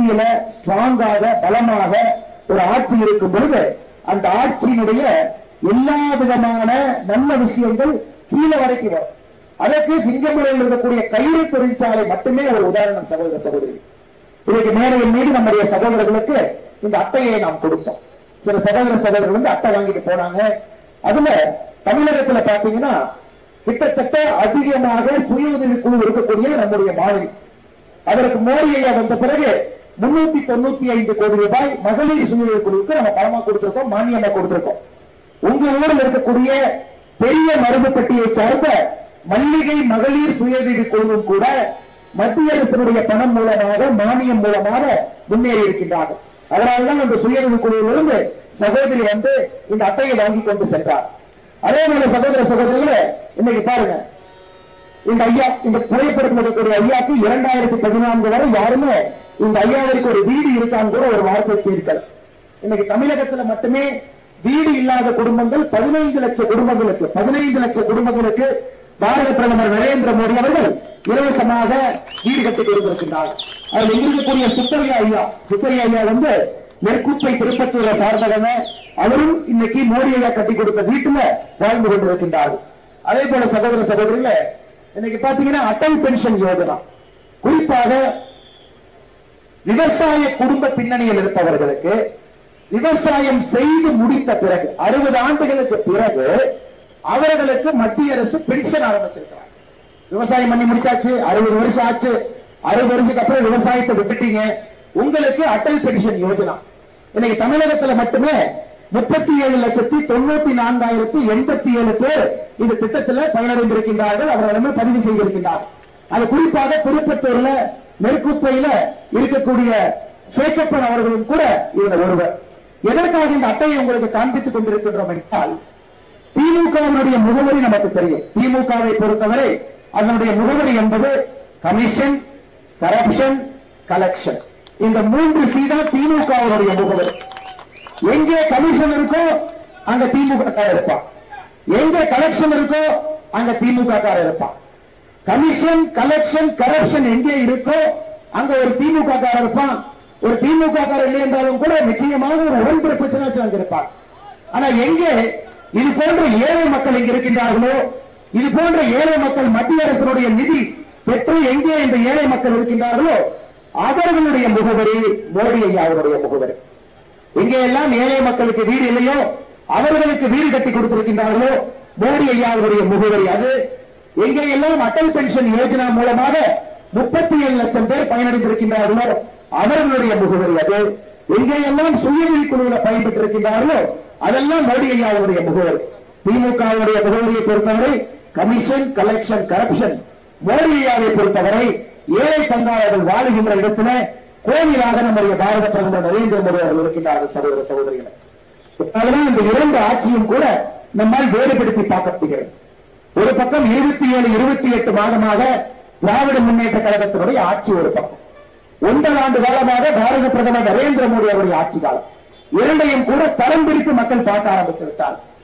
மத்தியில ஸ்ட்ராங்காக பலமாக ஒரு ஆட்சி இருக்கும் பொழுது அந்த ஆட்சியினுடைய எல்லா விதமான நல்ல விஷயங்கள் கீழே வரைக்கும் வரும் அதற்கு சிங்கமுறையில் இருக்கக்கூடிய கயிறு தொழிற்சாலை மட்டுமே ஒரு உதாரணம் சகோதர சகோதரி இன்னைக்கு மேடையின் மீது நம்முடைய சகோதரர்களுக்கு இந்த அட்டையை நாம் கொடுத்தோம் சில சகோதர சகோதரர்கள் வந்து அட்டை வாங்கிட்டு போனாங்க அதுல தமிழகத்துல பாத்தீங்கன்னா கிட்டத்தட்ட அதிகமாக சுய உதவி குழு இருக்கக்கூடிய நம்முடைய மாநிலம் அதற்கு மோடி ஐயா வந்த பிறகு முன்னூத்தி தொண்ணூத்தி ஐந்து கோடி ரூபாய் மகளிர் சுய உதவி குழுவுக்கு நம்ம பணமா கொடுத்திருக்கோம் மானியமா கொடுத்திருக்கோம் உங்க ஊரில் இருக்கக்கூடிய பெரிய மருந்து பெட்டியை சார்ந்த மல்லிகை மகளிர் சுய உதவி குழுவும் கூட மத்திய அரசினுடைய பணம் மூலமாக மானியம் மூலமாக முன்னேறி இருக்கின்றார்கள் அதனால்தான் அந்த சுய உதவி குழுவிலிருந்து சகோதரி வந்து இந்த அட்டையை வாங்கி கொண்டு சென்றார் அதே போல சகோதர சகோதரிகளே இன்னைக்கு பாருங்க இந்த ஐயா இந்த புகைப்படத்தில் இருக்கக்கூடிய ஐயாக்கு இரண்டாயிரத்தி பதினான்கு வரை யாருமே இந்த ஐயாவிற்கு ஒரு வீடு இருக்கான்னு கூட ஒரு வார்த்தை தீர்க்கல இன்னைக்கு தமிழகத்துல மட்டுமே வீடு இல்லாத குடும்பங்கள் பதினைந்து லட்சம் குடும்பங்களுக்கு பதினைந்து லட்சம் குடும்பங்களுக்கு பாரத பிரதமர் நரேந்திர மோடி அவர்கள் இலவசமாக வீடு கட்டி கொடுத்திருக்கின்றார் அதில் இருக்கக்கூடிய சுப்பையா ஐயா சுப்பையா ஐயா வந்து நெற்குப்பை திருப்பத்தூரை சார்ந்தவங்க அவரும் இன்னைக்கு மோடி ஐயா கட்டி கொடுத்த வீட்டுல வாழ்ந்து கொண்டிருக்கின்றார்கள் அதே போல சகோதர சகோதரிகளே இன்னைக்கு பாத்தீங்கன்னா அடல் பென்ஷன் யோஜனா குறிப்பாக விவசாய குடும்ப பின்னணியில் இருப்பவர்களுக்கு விவசாயம் செய்து முடித்த பிறகு அறுபது ஆண்டுகளுக்கு பிறகு அவர்களுக்கு மத்திய அரசு பென்ஷன் ஆரம்பிச்சிருக்கிறார் விவசாயம் பண்ணி முடிச்சாச்சு அறுபது வருஷம் ஆச்சு அறுபது வருஷத்துக்கு அப்புறம் விவசாயத்தை விட்டுட்டீங்க உங்களுக்கு அடல் பென்ஷன் யோஜனா இன்னைக்கு தமிழகத்துல மட்டுமே முப்பத்தி ஏழு லட்சத்தி தொண்ணூத்தி நான்காயிரத்தி எண்பத்தி ஏழு பேர் இந்த திட்டத்தில் பயனடைந்திருக்கின்றார்கள் அவர்களிடமே பதிவு செய்திருக்கின்றார்கள் அது குறிப்பாக திருப்பத்தூர்ல நெற்குப்பையில இருக்கக்கூடிய சேக்கப்பன் அவர்களும் கூட இதுல ஒருவர் எதற்காக இந்த அட்டையை உங்களுக்கு காண்பித்துக் கொண்டிருக்கின்றோம் என்றால் திமுகவினுடைய முகவரி நமக்கு தெரியும் திமுகவை பொறுத்தவரை அதனுடைய முகவரி என்பது கமிஷன் கரப்ஷன் கலெக்ஷன் இந்த மூன்று சி தான் திமுகவினுடைய முகவரி எங்கே கமிஷன் இருக்கோ அங்க திமுக காரர் இருப்பான் எங்க கலெக்ஷன் இருக்கோ அங்க திமுக காரர் இருப்பான் கமிஷன் கலெக்ஷன் கரப்ஷன் எங்கே இருக்கோ அங்க ஒரு திமுக காரர் இருப்பான் ஒரு திமுக காரர் இல்லை என்றாலும் கூட நிச்சயமாக ஒரு உடன்பிறப்பு அங்க இருப்பான் ஆனா எங்கே இது போன்ற ஏழை மக்கள் இங்கு இருக்கின்றார்களோ இது போன்ற ஏழை மக்கள் மத்திய அரசினுடைய நிதி பெற்று எங்கே இந்த ஏழை மக்கள் இருக்கின்றார்களோ அவர்களுடைய முகவரி மோடி ஐயாவுடைய முகவரி எங்கே எல்லாம் ஏழை மக்களுக்கு வீடு இல்லையோ அவர்களுக்கு வீடு கட்டி கொடுத்திருக்கின்றார்களோ மோடி ஐயாவுடைய முகவரி அது எங்கே எல்லாம் அடல் பென்ஷன் யோஜனா மூலமாக முப்பத்தி ஏழு லட்சம் பேர் பயனடைந்திருக்கின்றார்களோ அவர்களுடைய முகவரி அது எங்கே எல்லாம் சுயநிதி குழுவில் பயன்பெற்றிருக்கின்றார்களோ அதெல்லாம் மோடி ஐயாவுடைய முகவரி திமுகவுடைய முகவரியை பொறுத்தவரை கமிஷன் கலெக்ஷன் கரப்ஷன் மோடி ஐயாவை பொறுத்தவரை ஏழை பங்காளர்கள் வாழுகின்ற இடத்துல கோவிலாக நம்முடைய பாரத பிரதமர் நரேந்திர மோடி அவர்கள் இருக்கின்றார்கள் சகோதர சகோதரிகளை அதனால்தான் இந்த இரண்டு ஆட்சியும் கூட நம்மால் வேறுபடுத்தி பார்க்கப்படுகிறது ஒரு பக்கம் இருபத்தி ஏழு இருபத்தி எட்டு மாதமாக திராவிட முன்னேற்ற கழகத்தினுடைய ஆட்சி ஒரு பக்கம் ஒன்றரை ஆண்டு காலமாக பாரத பிரதமர் நரேந்திர மோடி அவருடைய ஆட்சி காலம் இரண்டையும் கூட தரம் பிரித்து மக்கள் பார்க்க ஆரம்பித்து விட்டார்